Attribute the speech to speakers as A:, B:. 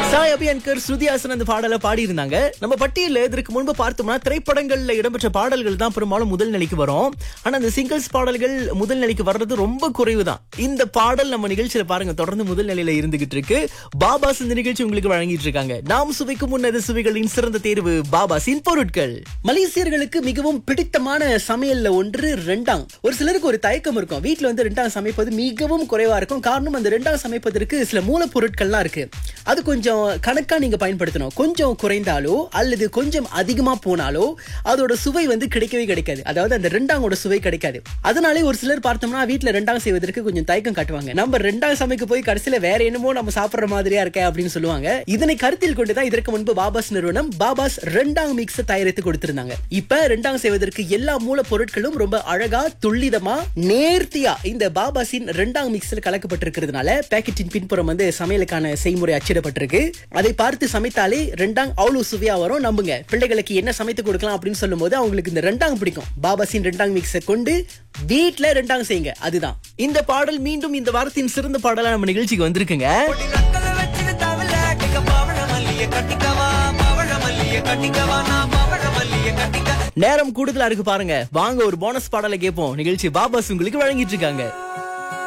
A: சாய் அபியன்கர் ஸ்ருதி ஹாசன் அந்த பாடலை பாடி இருந்தாங்க நம்ம பட்டியல இதற்கு முன்பு பார்த்தோம்னா திரைப்படங்கள்ல இடம்பெற்ற பாடல்கள் தான் பெரும்பாலும் முதல் நிலைக்கு வரும் ஆனா அந்த சிங்கிள்ஸ் பாடல்கள் முதல் நிலைக்கு வர்றது ரொம்ப குறைவு தான் இந்த பாடல் நம்ம நிகழ்ச்சியில பாருங்க தொடர்ந்து முதல் நிலையில இருந்துகிட்டு இருக்கு பாபாஸ் இந்த நிகழ்ச்சி உங்களுக்கு வழங்கிட்டு இருக்காங்க நாம் சுவைக்கும் முன்னது சுவைகளின் சிறந்த தேர்வு பாபாஸின் பொருட்கள் மலேசியர்களுக்கு மிகவும் பிடித்தமான சமையல்ல ஒன்று ரெண்டாங் ஒரு சிலருக்கு ஒரு தயக்கம் இருக்கும் வீட்ல வந்து ரெண்டாங் சமைப்பது மிகவும் குறைவா இருக்கும் காரணம் அந்த ரெண்டாங் சமைப்பதற்கு சில மூலப்பொருட்கள்லாம் இருக்கு அது கொஞ்சம் கணக்கா நீங்க பயன்படுத்தணும் கொஞ்சம் குறைந்தாலோ அல்லது கொஞ்சம் அதிகமா போனாலோ அதோட சுவை வந்து கிடைக்கவே கிடைக்காது அதாவது அந்த ரெண்டாங்கோட சுவை கிடைக்காது அதனாலே ஒரு சிலர் பார்த்தோம்னா வீட்ல ரெண்டாங் செய்வதற்கு கொஞ்சம் தயக்கம் காட்டுவாங்க நம்ம ரெண்டாங் சமைக்க போய் கடைசியில வேற என்னமோ நம்ம சாப்பிடுற மாதிரியா இருக்க அப்படின்னு சொல்லுவாங்க இதனை கருத்தில் கொண்டுதான் இதற்கு முன்பு பாபாஸ் நிறுவனம் பாபாஸ் ரெண்டாங் மிக்ஸ் தயாரித்து கொடுத்திருந்தாங்க இப்ப ரெண்டாங் செய்வதற்கு எல்லா மூல பொருட்களும் ரொம்ப அழகா துல்லிதமா நேர்த்தியா இந்த பாபாஸின் ரெண்டாங் மிக்ஸ்ல கலக்கப்பட்டிருக்கிறதுனால பேக்கெட்டின் பின்புறம் வந்து சமையலுக்கான செய்முறை அச்சிடப்பட்டிருக்கு அதை பார்த்து சமைத்தாலே ரெண்டாங் அவ்வளவு சுவையா வரும் நம்புங்க பிள்ளைகளுக்கு என்ன சமைத்து கொடுக்கலாம் அப்படின்னு சொல்லும்போது அவங்களுக்கு இந்த ரெண்டாங் பிடிக்கும் பாபாஸின் ரெண்டாங் மிக்ஸை கொண்டு வீட்ல ரெண்டாங் செய்யுங்க அதுதான் இந்த பாடல் மீண்டும் இந்த வாரத்தின் சிறந்த பாடலா நம்ம நிகழ்ச்சிக்கு வந்திருக்குங்க
B: கொடி நக்கல வச்சிரு தவள கேக்க பவழ மல்லிய கட்டிக்கவா பவழ மல்லிய கட்டிக்கவா நான் பவழ மல்லிய கட்டிக்க
A: நேரம் கூடுதலா இருக்கு பாருங்க வாங்க ஒரு போனஸ் பாடலை கேட்போம் நிகழ்ச்சி பாபாஸ் உங்களுக்கு வழங்கிட்டு இருக்காங்க